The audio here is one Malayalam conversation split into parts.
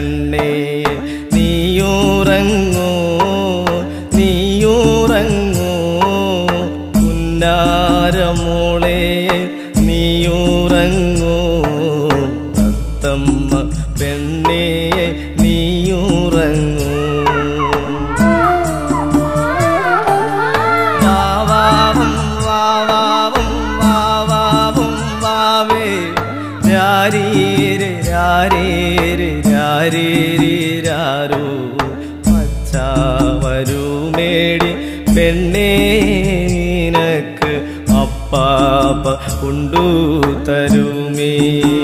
പെണ്ണേ നീയുറങ്ങൂ നീയുറങ്ങൂ പുന്നാരമോളെ നീയുറങ്ങൂ തത്തമ്മ പെണ്ണേ നീയുറങ്ങൂ വാവാവും വാവാവും വാവാവും വാവേ രാരീരെ രാരേരെ രാരേരി രാരോ പച്ച വരുമേടി പെണ്ണേ നിനക്ക് അപ്പാപ്പ കൊണ്ടു തരുമേ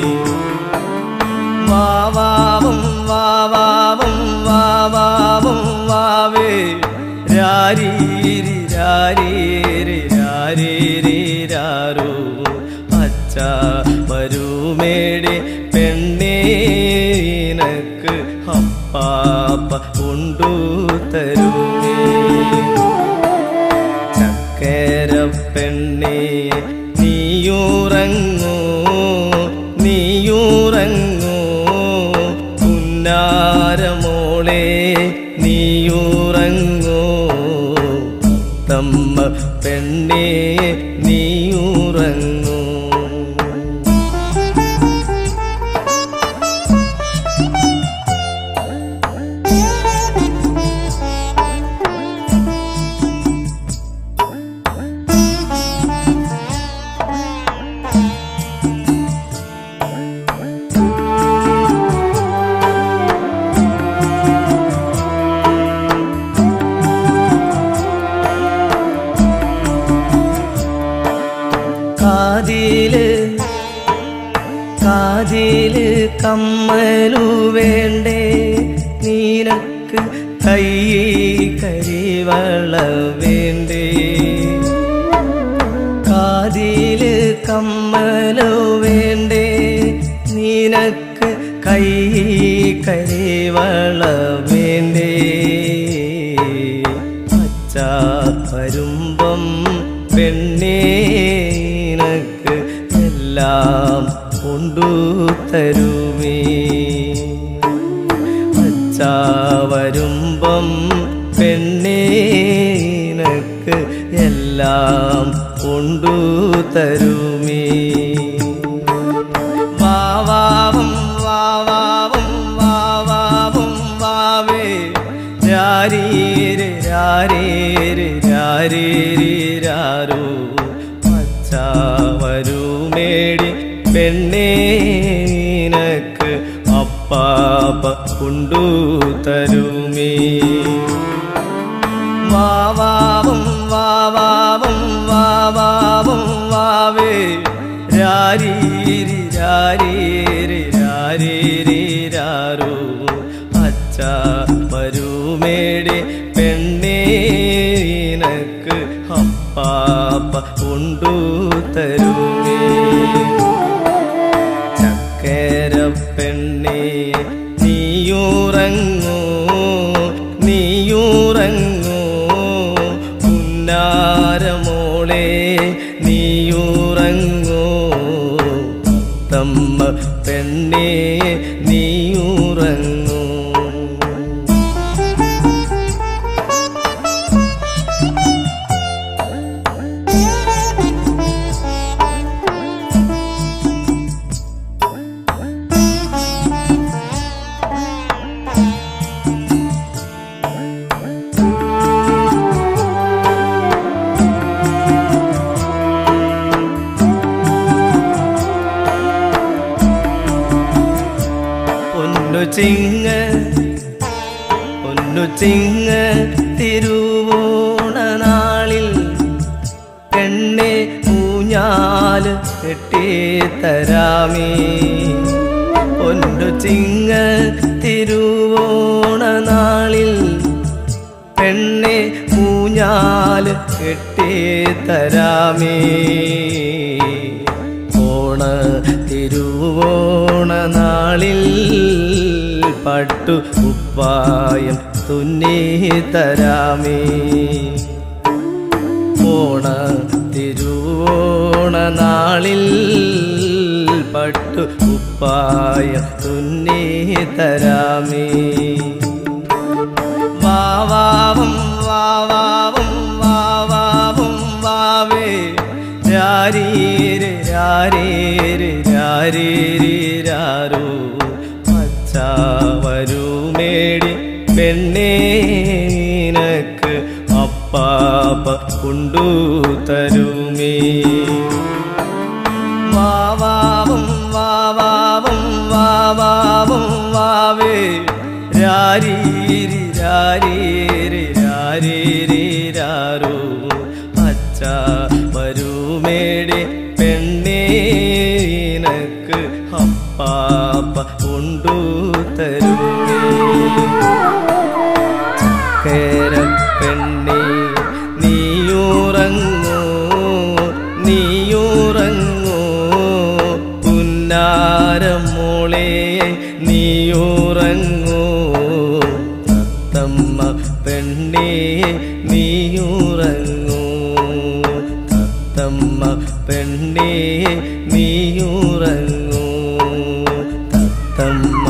വാവാവും വാവാവും വാവാവും വാവേ രാരീരി രാരീരി രാരീരി രാരോ അച്ഛ വരുമേടി പെണ്ണേനക്ക് അപ്പാപ്പ കൊണ്ടു തരുമേ ചക്കര പെണ്ണേ നീയുറങ്ങൂ നീയുറങ്ങൂ പുന്നാരമോളെ നീയുറങ്ങൂ തമ്മ പെണ്ണേ നീയുറങ്ങൂ കാതില് കാതില് കമ്മലു വേണ്ടേ നീനക്ക് കൈ കരിവള വേണ്ടേ കാതില് കമ്മലു വേണ്ടേ നീനക്ക് കൈ കരിവള വേണ്ടേ പച്ച വരുമ്പം പെണ്ണേനക്ക് എല്ലാം കൊണ്ടു തരുമേ പച്ച വരുമ്പം പെണ്ണേനക്ക് എല്ലാം കൊണ്ടു തരുമേ വാവാവും വാവാവും വാവാവും വാവേ രാരീരെ രാരേരെ രാരേരി രാരോ പച്ച വരുമേടി പെണ്ണേനക്ക് അപ്പാപ്പ കൊണ്ടു തരുമേ വാവാവും വാവാവും വാവാവും വാവേ രാരീരി രാരീരി രാരീരി രാരോ അച്ഛ വരുമേടി പെണ്ണേനക്ക് അപ്പാപ്പ കൊണ്ടു തരുമേ ചക്കര പെണ്ണേ നീയുറങ്ങൂ നീയുറങ്ങൂ പുന്നാരമോളെ നീയുറങ്ങൂ തമ്മ പെണ്ണേ നീയുറങ്ങൂ പൊന്നു ചിങ്ങ പൊന്നു ചിങ്ങ തിരുവോണ നാളിൽ പെണ്ണെ ഊഞ്ഞാല് കെട്ടിത്തരാമേ പൊന്നു ചിങ്ങ തിരുവോണ നാളിൽ പെണ്ണെ ഊഞ്ഞാല് കെട്ടിത്തരാമേ ഓണ തിരുവോണ നാളിൽ പട്ടു ഉപ്പായം തുന്നി തരാമേ ഓണ തിരുവോണ നാളിൽ പട്ടു ഉപ്പായം തുന്നി തരാമേ വാവാവും വാവാവും വാവാവും വാവേ രാരീര് രാരീര് രാരീര് രാരോ പച്ചാവരൂ മേടി പെണ്ണേനക്ക് അപ്പാപ്പ കൊണ്ടു തരുമേ വാവാവും വാവാവും വാവാവും വാവേ രാരീരി രാരീരി രാരീരി രാരോ അച്ഛ വരുമേടി പെണ്ണേനക്ക് അപ്പാപ്പ കൊണ്ടു തരുമേ കേര പെണ്ണേ നീയുറങ്ങൂ നീയുറങ്ങൂ പുന്നാരമോളെ നീയുറങ്ങൂ തത്തമ്മ പെണ്ണേ നീയുറങ്ങൂ തത്തമ്മ പെണ്ണേ നീയുറങ്ങൂ തത്തമ്മ